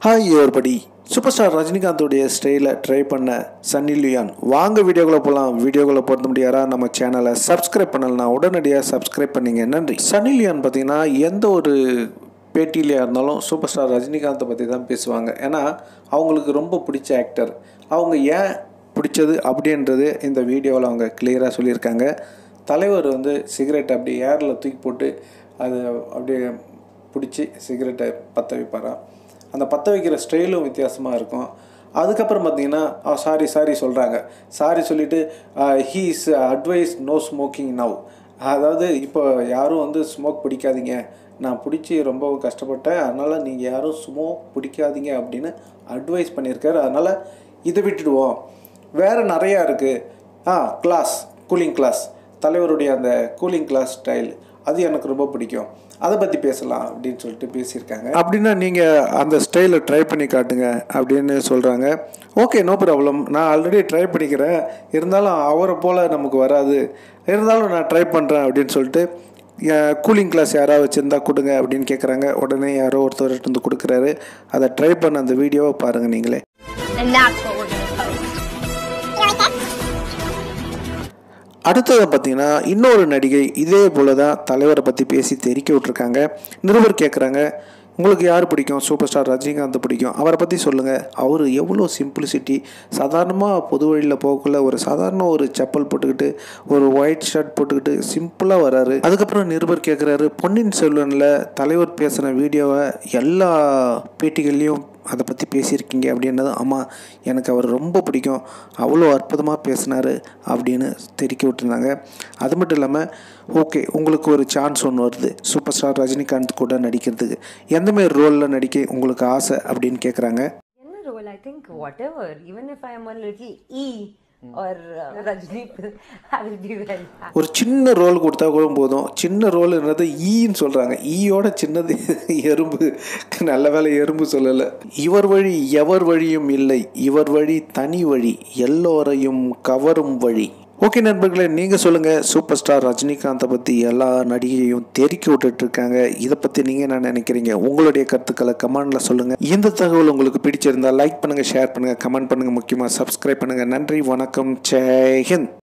Hi யோர்படி super star ரஜினிகாந்தோடைய ஸ்டைலை ட்ரை பண்ண சன்னி லியான் வாங்க வீடியோக்குள்ளே போகலாம் வீடியோக்குள்ளே பொறுத்த முடியாரா நம்ம சேனலை சப்ஸ்கிரைப் பண்ணலனா உடனடியாக சப்ஸ்கிரைப் பண்ணிங்க நன்றி சன்னி லியான் பார்த்தீங்கன்னா எந்த ஒரு பேட்டியிலையாக இருந்தாலும் சூப்பர் ஸ்டார் ரஜினிகாந்தை பற்றி தான் பேசுவாங்க ஏன்னா அவங்களுக்கு ரொம்ப பிடிச்ச ஆக்டர் அவங்க ஏன் பிடிச்சது அப்படின்றது இந்த வீடியோவில் அவங்க கிளியராக சொல்லியிருக்காங்க தலைவர் வந்து சிகரெட் அப்படி ஏரில் தூக்கி போட்டு அது அப்படியே பிடிச்சி சிகரெட்டை பற்ற வைப்பாராம் அந்த பற்ற வைக்கிற ஸ்டைலும் வித்தியாசமாக இருக்கும் அதுக்கப்புறம் பார்த்தீங்கன்னா சாரி சாரி சொல்கிறாங்க சாரி சொல்லிவிட்டு he is advice no smoking now அதாவது இப்போ யாரும் வந்து ஸ்மோக் பிடிக்காதீங்க நான் பிடிச்சி ரொம்ப கஷ்டப்பட்டேன் அதனால் நீங்கள் யாரும் ஸ்மோக் பிடிக்காதீங்க அப்படின்னு அட்வைஸ் பண்ணியிருக்காரு அதனால் இதை விட்டுடுவோம் வேறு நிறையா இருக்குது ஆ கிளாஸ் கூலிங் கிளாஸ் தலைவருடைய அந்த கூலிங் கிளாஸ் ஸ்டைல் அது எனக்கு ரொம்ப பிடிக்கும் அதை பற்றி பேசலாம் அப்படின்னு சொல்லிட்டு பேசியிருக்காங்க அப்படின்னா நீங்கள் அந்த ஸ்டைலை ட்ரை பண்ணி காட்டுங்க அப்படின்னு சொல்கிறாங்க ஓகே நோ ப்ராப்ளம் நான் ஆல்ரெடி ட்ரை பண்ணிக்கிறேன் இருந்தாலும் அவரை போல் நமக்கு வராது இருந்தாலும் நான் ட்ரை பண்ணுறேன் அப்படின்னு சொல்லிட்டு கூலிங் கிளாஸ் யாராவது வச்சுருந்தா கொடுங்க அப்படின்னு கேட்குறாங்க உடனே யாரோ ஒருத்தர் வந்து கொடுக்குறாரு அதை ட்ரை பண்ண அந்த வீடியோவை பாருங்கள் நீங்களே And that's what we're going to post. அடுத்தது பார்த்தீங்கன்னா இன்னொரு நடிகை இதே போல தான் தலைவரை பற்றி பேசி தெரிக்க விட்ருக்காங்க நிருபர் கேட்குறாங்க உங்களுக்கு யார் பிடிக்கும் சூப்பர் ஸ்டார் ரஜினிகாந்த் பிடிக்கும் அவரை பற்றி சொல்லுங்கள் அவர் எவ்வளோ சிம்பிளிசிட்டி சாதாரணமாக பொது வழியில் போகக்குள்ள ஒரு சாதாரண ஒரு செப்பல் போட்டுக்கிட்டு ஒரு ஒயிட் ஷர்ட் போட்டுக்கிட்டு சிம்பிளாக வராரு அதுக்கப்புறம் நிருபர் கேட்குறாரு பொன்னியின் செல்வனில் தலைவர் பேசின வீடியோவை எல்லா பேட்டிகள்லையும் அதை பற்றி பேசியிருக்கீங்க அப்படின்னது ஆமாம் எனக்கு அவர் ரொம்ப பிடிக்கும் அவ்வளோ அற்புதமாக பேசினார் அப்படின்னு தெரிக்க விட்டுருந்தாங்க அது மட்டும் இல்லாமல் ஓகே உங்களுக்கு ஒரு சான்ஸ் ஒன்று வருது சூப்பர் ஸ்டார் ரஜினிகாந்த் கூட நடிக்கிறதுக்கு எந்தமாரி ரோலில் நடிக்க உங்களுக்கு ஆசை அப்படின்னு கேட்குறாங்க In the role, I think whatever, even if I am a little E or uh, Rajni, I will be very happy. ஒரு சின்ன ரோல் கொடுத்தா கூட போதும் சின்ன ரோல்ன்றது ஈன்னு சொல்கிறாங்க ஈயோட சின்னது எறும்பு நல்ல வேலை எறும்பு சொல்லலை இவர் வழி எவர் வழியும் இல்லை இவர் வழி தனி வழி எல்லோரையும் கவரும் வழி ஓகே நண்பர்களே நீங்கள் சொல்லுங்கள் சூப்பர் ஸ்டார் ரஜினிகாந்தை பற்றி எல்லா நடிகையும் தெருக்கி விட்டுட்ருக்காங்க இதை பற்றி நீங்கள் என்ன நினைக்கிறீங்க உங்களுடைய கருத்துக்களை கமெண்டில் சொல்லுங்கள் இந்த தகவல் உங்களுக்கு பிடிச்சிருந்தா லைக் பண்ணுங்கள் ஷேர் பண்ணுங்கள் கமெண்ட் பண்ணுங்கள் முக்கியமாக சப்ஸ்கிரைப் பண்ணுங்கள் நன்றி வணக்கம் ஜெய் ஹிந்த்